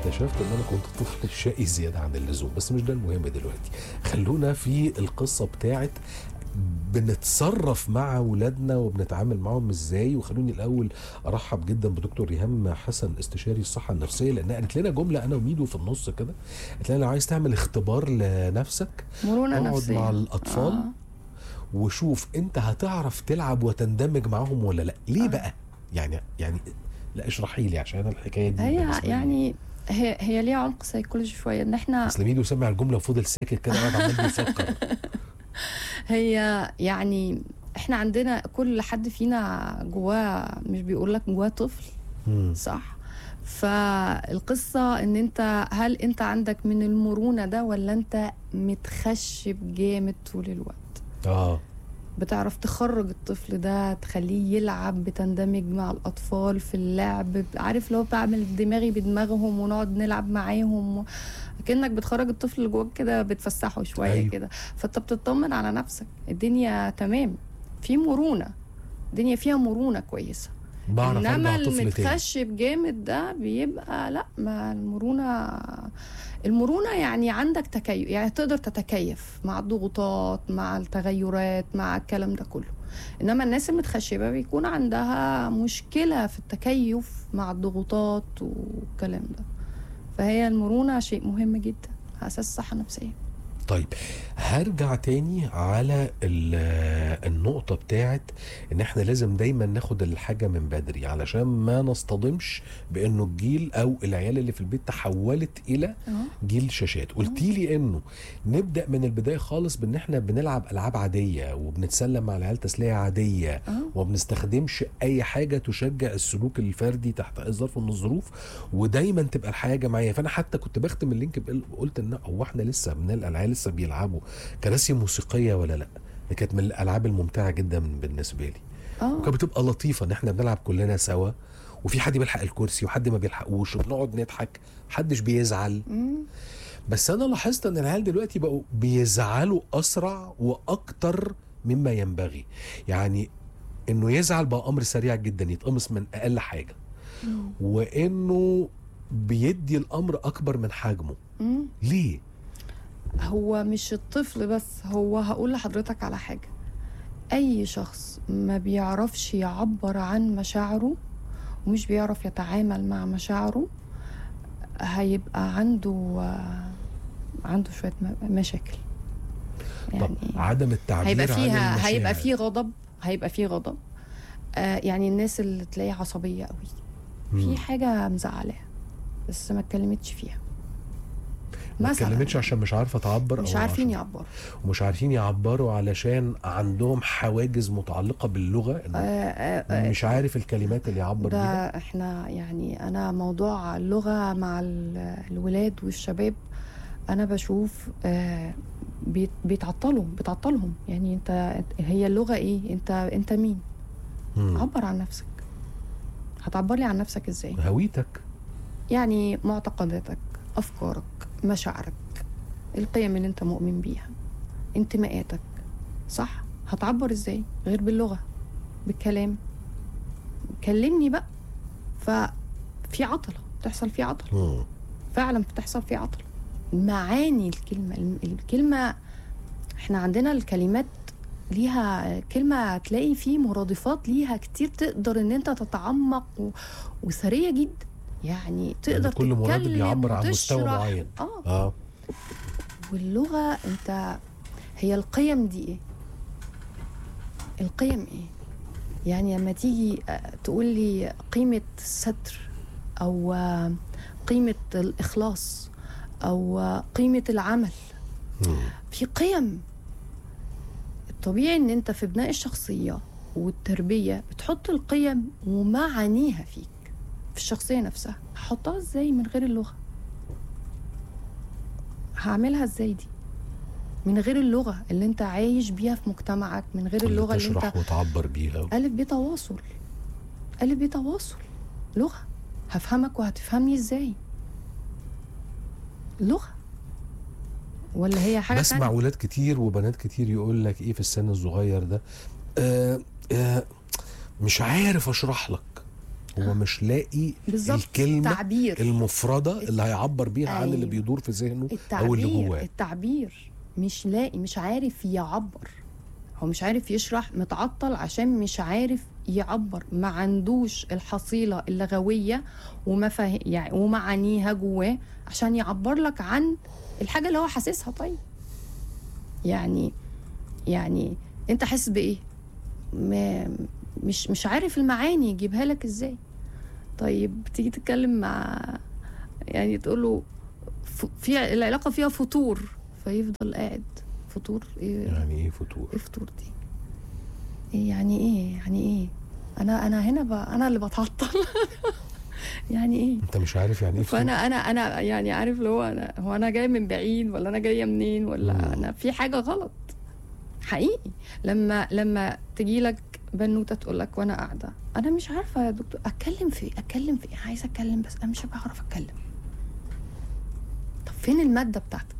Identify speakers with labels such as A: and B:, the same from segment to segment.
A: اكتشفت ان انا كنت طفل شقي زياده عن اللزوم بس مش ده المهم دلوقتي خلونا في القصه بتاعت بنتصرف مع ولادنا وبنتعامل معاهم ازاي وخلوني الاول ارحب جدا بدكتور ريهام حسن استشاري الصحه النفسيه لانها قالت لنا جمله انا وميدو في النص كده قالت لنا لو عايز تعمل اختبار لنفسك
B: مرونه
A: اقعد
B: نفسيه
A: مع الاطفال
B: آه.
A: وشوف انت هتعرف تلعب وتندمج معاهم ولا لا ليه
B: آه.
A: بقى يعني يعني لا اشرحي لي عشان أنا الحكايه دي
B: هي
A: بالنسبة لي-
B: يعني هي هي ليها عمق سيكولوجي شويه ان احنا
A: اصل ميدو سمع الجمله وفضل ساكت كده قاعد عمال بيفكر
B: هي يعني احنا عندنا كل حد فينا جواه مش بيقول لك جواه طفل
A: مم.
B: صح فالقصة ان انت هل انت عندك من المرونة ده ولا انت متخشب جامد طول الوقت
A: اه
B: بتعرف تخرج الطفل ده تخليه يلعب بتندمج مع الأطفال في اللعب عارف لو بعمل دماغي بدماغهم ونقعد نلعب معاهم كأنك بتخرج الطفل اللي جواك كده بتفسحه شوية
A: أيوة.
B: أيوه. كده فأنت بتطمن على نفسك الدنيا تمام في مرونة الدنيا فيها مرونة كويسة
A: بعرف
B: انما
A: ارجع طفل تاني
B: المتخشب جامد ده بيبقى لا ما المرونه المرونه يعني عندك تكيف يعني تقدر تتكيف مع الضغوطات مع التغيرات مع الكلام ده كله انما الناس المتخشبه بيكون عندها مشكله في التكيف مع الضغوطات والكلام ده فهي المرونه شيء مهم جدا اساس الصحه النفسيه
A: طيب هرجع تاني على ال- النقطة بتاعت ان احنا لازم دايما ناخد الحاجة من بدري علشان ما نصطدمش بانه الجيل او العيال اللي في البيت تحولت الى
B: اه
A: جيل شاشات قلتي لي انه نبدا من البدايه خالص بان احنا بنلعب العاب عاديه وبنتسلم مع العيال تسليه عاديه
B: اه
A: وما بنستخدمش اي حاجه تشجع السلوك الفردي تحت اي ظرف من الظروف ودايما تبقى الحياه جماعيه فانا حتى كنت بختم اللينك بقل- قلت ان هو احنا لسه من العيال لسه بيلعبوا كراسي موسيقيه ولا لا دي كانت من الالعاب الممتعه جدا بالنسبه لي
B: اه
A: وكانت بتبقى لطيفه ان احنا بنلعب كلنا سوا وفي حد بيلحق الكرسي وحد ما بيلحقوش وبنقعد نضحك محدش بيزعل
B: مم.
A: بس انا لاحظت ان العيال دلوقتي بقوا بيزعلوا اسرع واكتر مما ينبغي يعني انه يزعل بقى امر سريع جدا يتقمص من اقل حاجه
B: مم.
A: وانه بيدي الامر اكبر من حجمه
B: مم.
A: ليه
B: هو مش الطفل بس هو هقول لحضرتك على حاجة أي شخص ما بيعرفش يعبر عن مشاعره ومش بيعرف يتعامل مع مشاعره هيبقى عنده آه، عنده شوية م- مشاكل
A: طب عدم التعبير
B: هيبقى
A: عن
B: فيها
A: المشاعر.
B: هيبقى فيه غضب هيبقى فيه غضب آه يعني الناس اللي تلاقيها عصبية قوي
A: مم.
B: في حاجة مزعلاها بس ما اتكلمتش فيها
A: ما
B: مثلاً.
A: اتكلمتش عشان مش عارفه تعبر
B: مش
A: أو
B: عارفين
A: عشان
B: يعبروا
A: ومش عارفين يعبروا علشان عندهم حواجز متعلقه باللغه
B: آه
A: انه
B: آه آه
A: مش عارف الكلمات اللي يعبر
B: ده
A: بيها
B: احنا يعني انا موضوع اللغه مع ال- الولاد والشباب انا بشوف آه، بيت- بيتعطلوا بتعطلهم يعني انت هي اللغه ايه انت انت مين
A: مم.
B: عبر عن نفسك هتعبر لي عن نفسك ازاي
A: هويتك
B: يعني معتقداتك افكارك مشاعرك القيم اللي انت مؤمن بيها انتماءاتك صح هتعبر ازاي غير باللغه بالكلام كلمني بقى ففي عطله بتحصل في عطله
A: مم.
B: فعلا بتحصل في عطله معاني الكلمه الم- الكلمه احنا عندنا الكلمات ليها كلمة تلاقي فيه مرادفات ليها كتير تقدر ان انت تتعمق و... وثرية جدا يعني تقدر
A: كل مرادف
B: تتكلم
A: بيعبر عن مستوى
B: وتشرح.
A: معين.
B: اه
A: اه
B: واللغة انت هي القيم دي ايه القيم ايه يعني لما تيجي آه، تقول لي قيمة الستر او آه، قيمة الاخلاص او آه، قيمة العمل
A: مم.
B: في قيم الطبيعي ان انت في بناء الشخصية والتربية بتحط القيم ومعانيها فيك في الشخصية نفسها هحطها ازاي من غير اللغة هعملها ازاي دي من غير اللغة اللي انت عايش بيها في مجتمعك من غير
A: اللي
B: اللغة اللي
A: تشرح
B: انت
A: وتعبر بيها
B: ألف ب تواصل ألف ب تواصل لغة هفهمك وهتفهمني ازاي لغة ولا هي حاجة
A: بسمع
B: تانية؟
A: ولاد كتير وبنات كتير يقول لك ايه في السن الصغير ده آه آه مش عارف اشرح لك هو مش لاقي
B: بالظبط
A: الكلمه
B: تعبير
A: المفرده اللي هيعبر بيها عن اللي
B: أيوة.
A: بيدور في ذهنه او
B: التعبير
A: اللي جواه
B: التعبير مش لاقي مش عارف يعبر هو مش عارف يشرح متعطل عشان مش عارف يعبر ما عندوش الحصيلة اللغوية ومفاه... يعني ومعانيها جواه عشان يعبر لك عن الحاجة اللي هو حاسسها طيب يعني يعني انت حاسس بايه ما مش مش عارف المعاني يجيبها لك ازاي طيب تيجي تتكلم مع يعني تقول له ف- في العلاقه فيها فتور فيفضل قاعد فتور ايه
A: يعني ايه فتور
B: ايه فتور دي ايه يعني ايه يعني ايه انا انا هنا ب... انا اللي بتعطل يعني ايه
A: انت مش عارف يعني ايه فتور
B: فانا انا انا يعني عارف اللي هو انا هو انا جاي من بعيد ولا انا جايه منين ولا
A: مم.
B: انا في حاجه غلط حقيقي لما لما تجي لك بنوته تقول لك وانا قاعده انا مش عارفه يا دكتور اتكلم في إيه؟ اتكلم في ايه عايزه اتكلم بس انا مش بعرف اتكلم طب فين الماده بتاعتك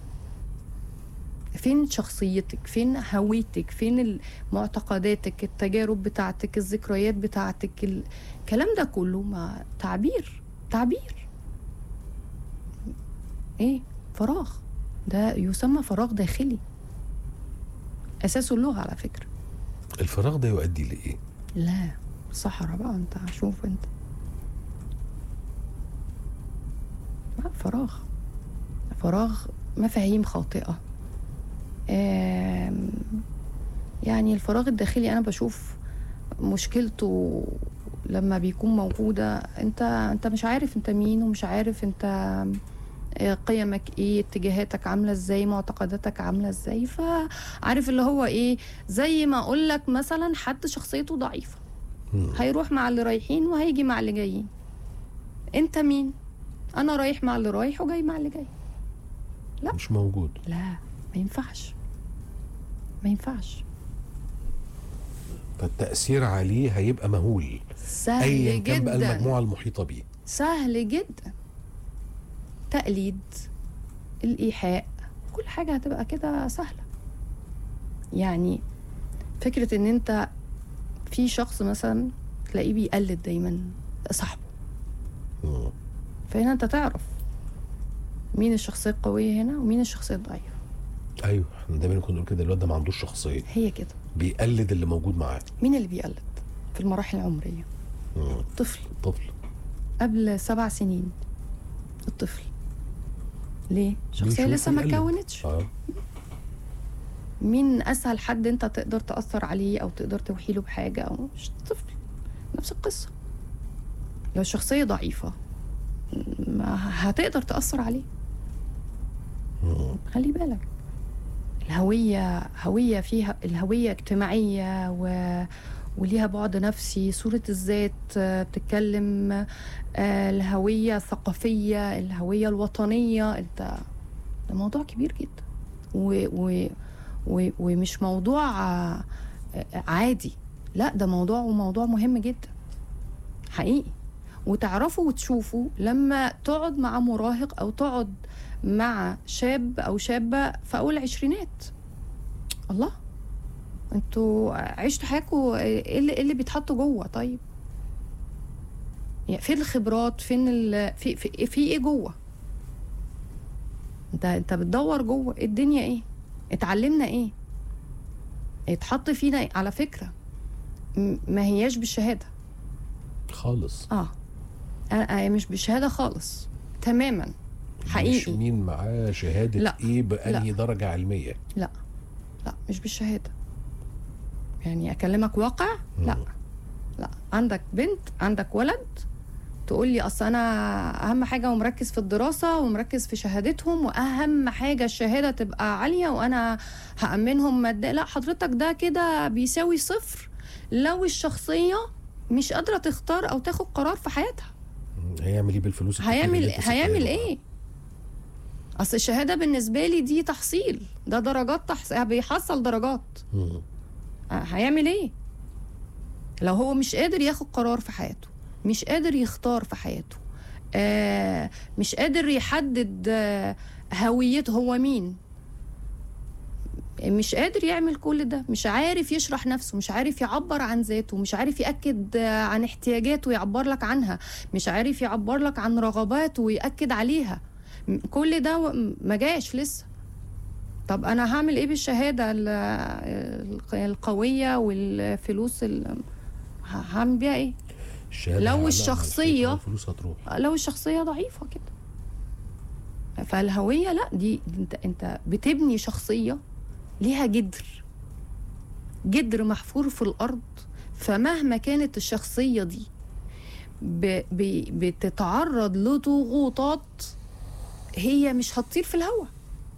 B: فين شخصيتك فين هويتك فين معتقداتك التجارب بتاعتك الذكريات بتاعتك ال- الكلام ده كله ما تعبير تعبير ايه فراغ ده يسمى فراغ داخلي اساسه اللغه على فكره
A: الفراغ ده يؤدي لايه
B: لا صحراء بقى انت شوف انت لا فراغ فراغ مفاهيم خاطئة آم، يعني الفراغ الداخلي أنا بشوف مشكلته لما بيكون موجودة انت انت مش عارف انت مين ومش عارف انت آه، قيمك ايه اتجاهاتك عاملة ازاي معتقداتك عاملة ازاي فعارف اللي هو ايه زي ما اقول لك مثلا حد شخصيته ضعيفة
A: مم.
B: هيروح مع اللي رايحين وهيجي مع اللي جايين انت مين انا رايح مع اللي رايح وجاي مع اللي جاي لا.
A: مش موجود
B: لا ما ينفعش ما ينفعش
A: فالتاثير عليه هيبقى مهول
B: سهل
A: ايا كان بقى
B: جدا
A: المجموعه المحيطه بيه
B: سهل جدا تقليد الإيحاء كل حاجة هتبقى كده سهلة يعني فكرة ان انت في شخص مثلا تلاقيه بيقلد دايما صاحبه
A: مم.
B: فهنا انت تعرف مين الشخصية القوية هنا ومين الشخصية الضعيفة
A: ايوه احنا دايما كنا نقول كده الواد ده ما عندوش شخصيه
B: هي كده
A: بيقلد اللي موجود معاه
B: مين اللي بيقلد في المراحل العمرية
A: مم.
B: طفل
A: طفل
B: قبل سبع سنين الطفل ليه؟ شخصية
A: بيشوف
B: لسه ما
A: ويقلد.
B: كونتش
A: اه
B: مين اسهل حد انت تقدر تاثر عليه او تقدر توحي له بحاجه او مش طفل نفس القصه لو الشخصيه ضعيفه ما هتقدر تاثر عليه
A: مم.
B: خلي بالك الهويه هويه فيها الهويه اجتماعيه و وليها بعد نفسي صورة الذات آه، بتتكلم آه، الهوية الثقافية الهوية الوطنية انت ده موضوع كبير جدا و... و... و... ومش موضوع آه، عادي لا ده موضوع وموضوع مهم جدا حقيقي وتعرفه وتشوفه لما تقعد مع مراهق او تقعد مع شاب او شابه في اول العشرينات الله انتوا عشتوا حياتكم ايه اللي, إيه اللي بيتحط جوه طيب يعني فين الخبرات فين ال... في, في في ايه جوه انت انت بتدور جوه الدنيا ايه اتعلمنا ايه اتحط فينا إيه؟ على فكره م- ما هياش بالشهاده
A: خالص
B: اه أنا- أنا مش بالشهاده خالص تماما
A: مش
B: حقيقي
A: مين معاه شهاده
B: لا.
A: ايه بانهي درجه علميه
B: لا لا مش بالشهاده يعني اكلمك واقع لا
A: مم.
B: لا عندك بنت عندك ولد تقول لي اصل انا اهم حاجه ومركز في الدراسه ومركز في شهادتهم واهم حاجه الشهاده تبقى عاليه وانا هامنهم مادة لا حضرتك ده كده بيساوي صفر لو الشخصيه مش قادره تختار او تاخد قرار في حياتها
A: مم. هيعمل ايه بالفلوس الكتير
B: هيعمل
A: اللي انت سبتها
B: هيعمل
A: له؟
B: ايه اصل الشهاده بالنسبه لي دي تحصيل ده درجات تحص... بيحصل درجات
A: مم.
B: آه، هيعمل ايه لو هو مش قادر ياخد قرار في حياته مش قادر يختار في حياته آه مش قادر يحدد آه هويته هو مين مش قادر يعمل كل ده مش عارف يشرح نفسه مش عارف يعبر عن ذاته مش عارف يأكد آه، عن احتياجاته ويعبر لك عنها مش عارف يعبر لك عن رغباته ويأكد عليها م- كل ده و- ما جاش لسه طب انا هعمل ايه بالشهاده ال- الق- القويه والفلوس ال- ه- هعمل بيها ايه
A: الشهاده
B: لو
A: هعلقها على
B: الشخصية-
A: الشركة والفلوس هتروح
B: لو الشخصيه ضعيفه كده فالهويه لا دي, دي انت انت بتبني شخصيه ليها جدر جدر محفور في الارض فمهما كانت الشخصيه دي ب ب بتتعرض لضغوطات هي مش هتطير في الهواء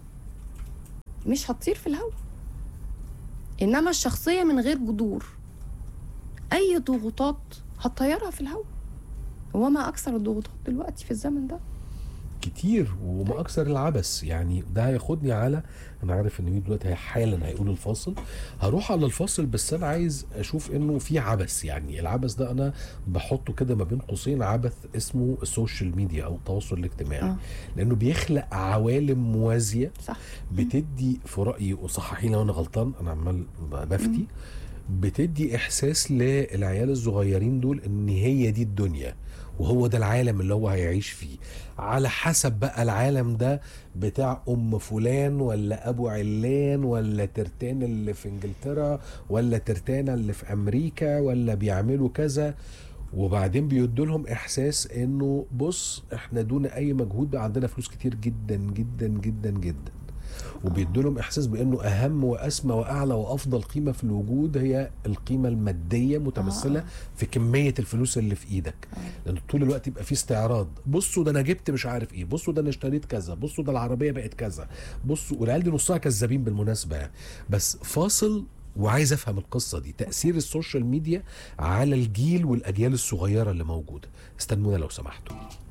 B: مش هتطير في الهواء انما الشخصيه من غير جذور اي ضغوطات هتطيرها في الهواء وما اكثر الضغوطات دلوقتي في الزمن ده
A: كتير وما اكثر العبث يعني ده هياخدني على انا عارف ان مين دلوقتي هي- حالا هيقول الفاصل هروح على الفاصل بس انا عايز اشوف انه في عبث يعني العبث ده انا بحطه كده ما بين قوسين عبث اسمه السوشيال ميديا او التواصل الاجتماعي
B: آه.
A: لانه بيخلق عوالم موازيه
B: صح
A: بتدي في رايي وصححيني لو انا غلطان انا عمال ب- بفتي بتدي احساس للعيال الصغيرين دول ان هي دي الدنيا وهو ده العالم اللي هو هيعيش فيه على حسب بقى العالم ده بتاع ام فلان ولا ابو علان ولا ترتان اللي في انجلترا ولا ترتانة اللي في امريكا ولا بيعملوا كذا وبعدين بيدوا لهم احساس انه بص احنا دون اي مجهود بقى عندنا فلوس كتير جدا جدا جدا جدا وبيدوا لهم احساس بانه اهم واسمى واعلى وافضل قيمه في الوجود هي القيمه الماديه متمثله
B: آه.
A: في كميه الفلوس اللي في ايدك لان طول الوقت يبقى في استعراض بصوا ده انا جبت مش عارف ايه بصوا ده انا اشتريت كذا بصوا ده العربيه بقت كذا بصوا والعيال دي نصها كذابين بالمناسبه يعني بس فاصل وعايز افهم القصه دي تاثير السوشيال ميديا على الجيل والاجيال الصغيره اللي موجوده استنونا لو سمحتوا